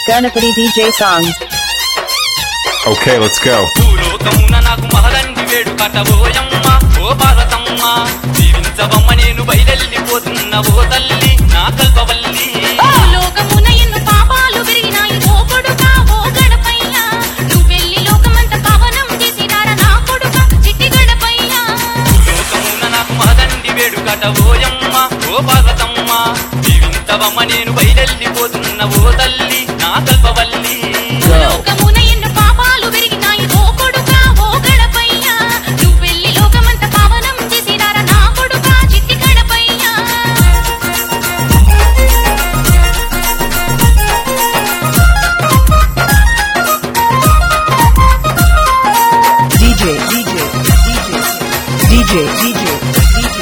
Ganapati DJ songs. Okay, let's go. భూలోకమున నాకు మహదండి వేడు కటబోయమ్మ ఓ భారతమ్మ జీవించవమ్మ నేను బయలెళ్ళిపోతున్న ఓ తల్లి నా కల్పవల్లి లోకమున ఎన్నో పాపాలు పెరిగినాయి ఓ కొడుకా ఓ గడపయ్య నువ్వెళ్ళి లోకమంత పవనం చేసినారా నా కొడుకా చిట్టి గడపయ్య భూలోకమున నాకు మహదండి వేడు కటబోయమ్మ ఓ భారతమ్మ జీవించవమ్మ నేను బయలెళ్ళిపోతున్న ఓ తల్లి నా కల్పవల్లి లోకమున ఎన్నో పాపాలు పెరిగినాయి ఓ కొడుకా ఓ గడపయ్య నువ్వెళ్ళి లోకమంత పవనం చేసినారా నా కొడుకా చిట్టి గడపయ్య DJ, DJ, DJ, DJ, DJ, DJ.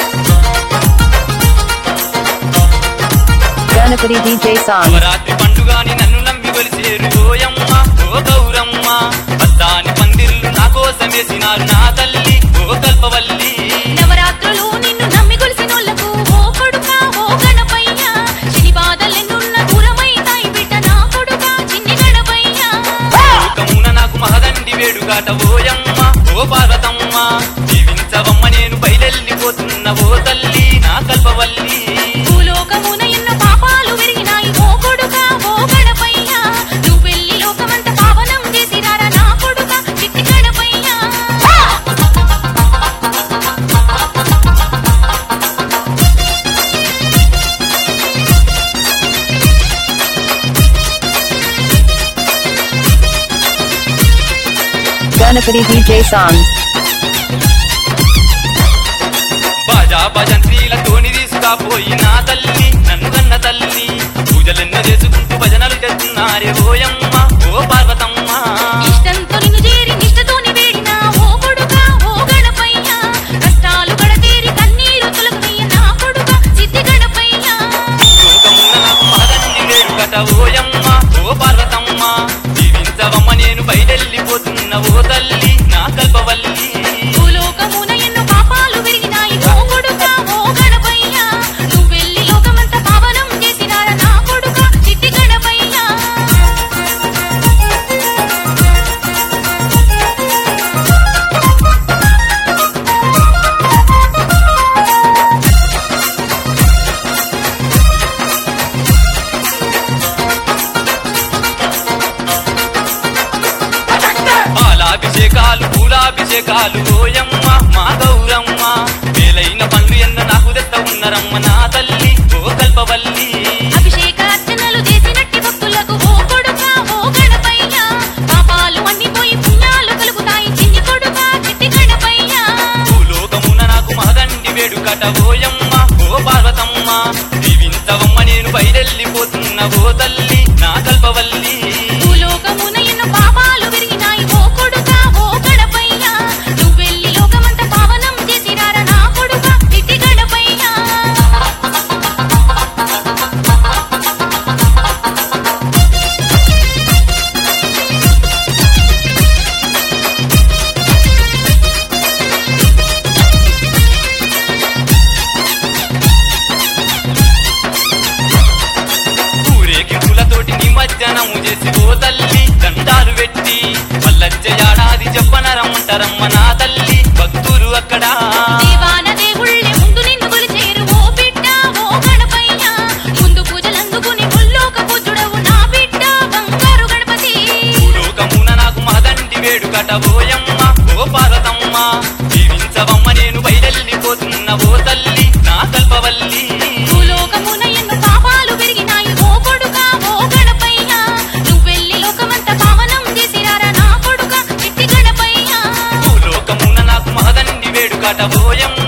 Ganapati DJ songs. Navratri పండుగాని నన్ను నమ్మి కొలిసేరు ఓయమ్మ ఓ గౌరమ్మ పద్దాని పందిర్లు నా కోసమేసినారు నా తల్లి ఓ కల్పవల్లి నవరాత్రులు నిన్ను నమ్మి కొలిసినోళ్లకు ఓ కొడుకా ఓ గణపయ్య శని బాధలెన్నున్న దూరమైతాయి బిడ్డ నా కొడుకా చిన్ని గణపయ్య లోకమున నాకు మహదండి వేడుగాట ఓయమ్మ ఓ పార్వతమ్మ జీవించవమ్మ నేను బయలెళ్ళిపోతున్న ఓ తల్లి నా కల్పవల్లి భూలోకమున ఎన్నో పాపాలు విరిగినాయి ఓ కొడుకా ఓ గణపయ్య నువ్వెళ్ళి లోకమంత పావనం చేసిరారా నా కొడుకా చిట్టి గణపయ్య Ganapati DJ songs. బాజా భజంత్రీలతోని తీసుకపోయి నా తల్లి నన్ను కన్న తల్లి పూజలెన్నో చేసుకుంటూ భజనలు చేస్తున్నారే ఓయమ్మ ఓ పార్వతమ్మ ఇష్టంతో నిన్ను చేరి నిష్టతోని వేడినా ఓ కొడుకా ఓ గణపయ్య కష్టాలు కడతీరి కన్నీరు తొలగనయ్య నా కొడుకా సిద్ధి గణపయ్య లోకమున నాకు మహదండి వేడుకట ఓయమ్మ ఓ పార్వతమ్మ జీవించవమ్మ నేను బయలెళ్ళిపోతున్న ఓ తల్లి నా కల్పవల్లి భూలోకమున ఎన్నో పాపాలు విరిగినాయి ఓ కొడుకా ఓ గణపయ్య నువ్వెళ్ళి లోకమంత పావనం చేసినారా నా కొడుకా చిట్టి గణపయ్య పాలాభిషేకాలు పూలాభిషేకాలు ఓయమ్మ మా గౌరమ్మ మేలైన పనులు ఎన్న నాకు తెస్త ఉన్నరమ్మ నా తల్లి ఓ కల్పవల్లి అభిషేక అర్చనలు చేసినట్టి భక్తులకు ఓ కొడుకా ఓ గణపయ్య పాపాలు అన్ని పోయి పుణ్యాలు కలుగుతాయి చిన్ని కొడుకా చిట్టి గణపయ్య భూలోకమున నాకు మహదండి వేడుకట ఓయమ్మ ఓ పార్వతమ్మ జీవించవమ్మ నేను బయలెళ్ళిపోతున్న ఓ తల్లి నా కల్పవల్లి భూలోకమున ఎన్నో పాపాలు విరిగినాయి ఓ కొడుకా ఓ గణపయ్య నువ్వెళ్ళి లోకమంత పావనం చేసిరారా నా కొడుకా చిట్టి గణపయ్య ఊరేగింపులతోటి నిమజ్జనము చేసి ఓ తల్లి దండాలు పెట్టి మల్లచ్చ ఏడాది చెప్పనరమ్మంటారమ్మ నా తల్లి భక్తులు అక్కడ దేవాన దేవుళ్ళే ముందు నిన్ను కొలిచేరు ఓ బిడ్డ ఓ గణపయ్య ముందు పూజలందుకుని ముల్లోక పూజుడవు నా బిడ్డ బంగారు గణపతి భూలోకమున నాకు మహదండి వేడుకట ఓయమ్మ ఓ పార్వతమ్మ జీవించవమ్మ నేను బయలెళ్ళిపోతున్న ఓ తల్లి నా కల్పవల్లి భూలోకమున ఎన్నో పాపాలు పెరిగినాయి ఓ కొడుకా ఓ గణపయ్య నువ్వెళ్ళి లోకమంత పావనం చేసిరారా నా కొడుకా చిట్టి గణపయ్య భూలోకమున నాకు మహదండి వేడుకట ఓయమ్మ